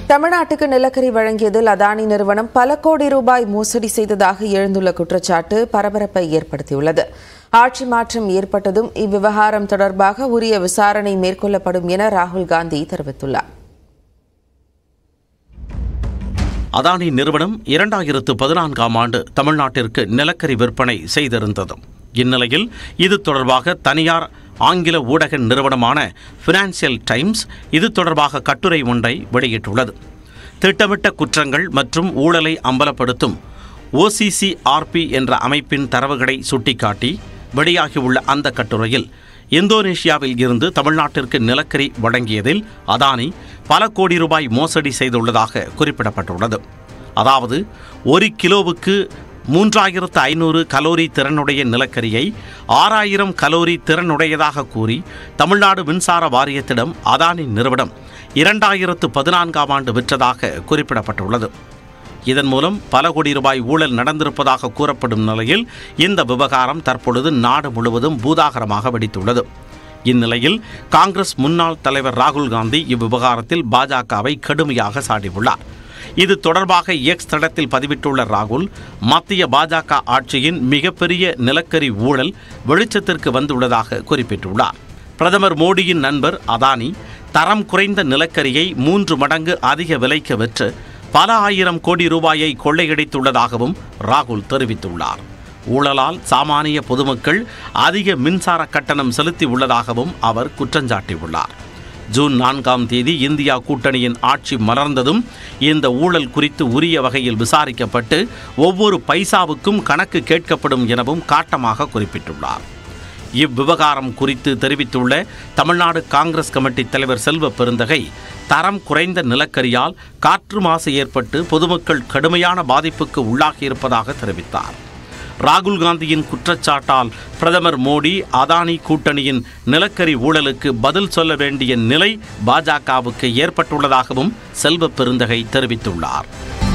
தமிழ்நாட்டுக்கு நிலக்கரி வழங்கியதில் அதானி நிறுவனம் பல கோடி ரூபாய் மோசடி செய்ததாக எழுந்துள்ள குற்றச்சாட்டு பரபரப்பை ஏற்படுத்தியுள்ளது ஆட்சி மாற்றம் ஏற்பட்டதும் இவ்விவகாரம் தொடர்பாக உரிய விசாரணை மேற்கொள்ளப்படும் என ராகுல் காந்தி தெரிவித்துள்ளார் அதானி நிறுவனம் இரண்டாயிரத்து பதினான்காம் ஆண்டு தமிழ்நாட்டிற்கு நிலக்கரி விற்பனை செய்திருந்தது இந்நிலையில் இது தொடர்பாக தனியார் ஆங்கில ஊடக நிறுவனமான ஃபினான்சியல் டைம்ஸ் இது தொடர்பாக கட்டுரை ஒன்றை வெளியிட்டுள்ளது திட்டமிட்ட குற்றங்கள் மற்றும் ஊழலை அம்பலப்படுத்தும் ஓசிசிஆர்பி என்ற அமைப்பின் தரவுகளை சுட்டிக்காட்டி வெளியாகியுள்ள அந்த கட்டுரையில் இந்தோனேஷியாவில் இருந்து தமிழ்நாட்டிற்கு நிலக்கரி வழங்கியதில் அதானி பல கோடி ரூபாய் மோசடி செய்துள்ளதாக குறிப்பிடப்பட்டுள்ளது அதாவது ஒரு கிலோவுக்கு மூன்றாயிரத்து ஐநூறு கலோரி திறனுடைய நிலக்கரியை ஆறாயிரம் கலோரி திறனுடையதாக கூறி தமிழ்நாடு மின்சார வாரியத்திடம் அதானி நிறுவனம் இரண்டாயிரத்து பதினான்காம் ஆண்டு விற்றதாக குறிப்பிடப்பட்டுள்ளது இதன் மூலம் பல கோடி ரூபாய் ஊழல் நடந்திருப்பதாக கூறப்படும் நிலையில் இந்த விவகாரம் தற்பொழுது நாடு முழுவதும் பூதாகரமாக வெடித்துள்ளது இந்நிலையில் காங்கிரஸ் முன்னாள் தலைவர் ராகுல் காந்தி இவ்விவகாரத்தில் பாஜகவை கடுமையாக சாடியுள்ளார் இது தொடர்பாக எக்ஸ் தடத்தில் பதிவிட்டுள்ள ராகுல் மத்திய பாஜக ஆட்சியின் மிகப்பெரிய நிலக்கரி ஊழல் வெளிச்சத்திற்கு வந்துள்ளதாக குறிப்பிட்டுள்ளார் பிரதமர் மோடியின் நண்பர் அதானி தரம் குறைந்த நிலக்கரியை மூன்று மடங்கு அதிக விலைக்கு விற்று பல ஆயிரம் கோடி ரூபாயை கொள்ளையடித்துள்ளதாகவும் ராகுல் தெரிவித்துள்ளார் ஊழலால் சாமானிய பொதுமக்கள் அதிக மின்சார கட்டணம் செலுத்தி உள்ளதாகவும் அவர் குற்றஞ்சாட்டியுள்ளார் ஜூன் நான்காம் தேதி இந்தியா கூட்டணியின் ஆட்சி மலர்ந்ததும் இந்த ஊழல் குறித்து உரிய வகையில் விசாரிக்கப்பட்டு ஒவ்வொரு பைசாவுக்கும் கணக்கு கேட்கப்படும் எனவும் காட்டமாக குறிப்பிட்டுள்ளார் இவ்விவகாரம் குறித்து தெரிவித்துள்ள தமிழ்நாடு காங்கிரஸ் கமிட்டி தலைவர் செல்வ பெருந்தகை தரம் குறைந்த நிலக்கரியால் காற்று மாசு ஏற்பட்டு பொதுமக்கள் கடுமையான பாதிப்புக்கு உள்ளாகியிருப்பதாக தெரிவித்தார் ராகுல் காந்தியின் குற்றச்சாட்டால் பிரதமர் மோடி அதானி கூட்டணியின் நிலக்கரி ஊழலுக்கு பதில் சொல்ல வேண்டிய நிலை பாஜகவுக்கு ஏற்பட்டுள்ளதாகவும் செல்வ பெருந்தகை தெரிவித்துள்ளார்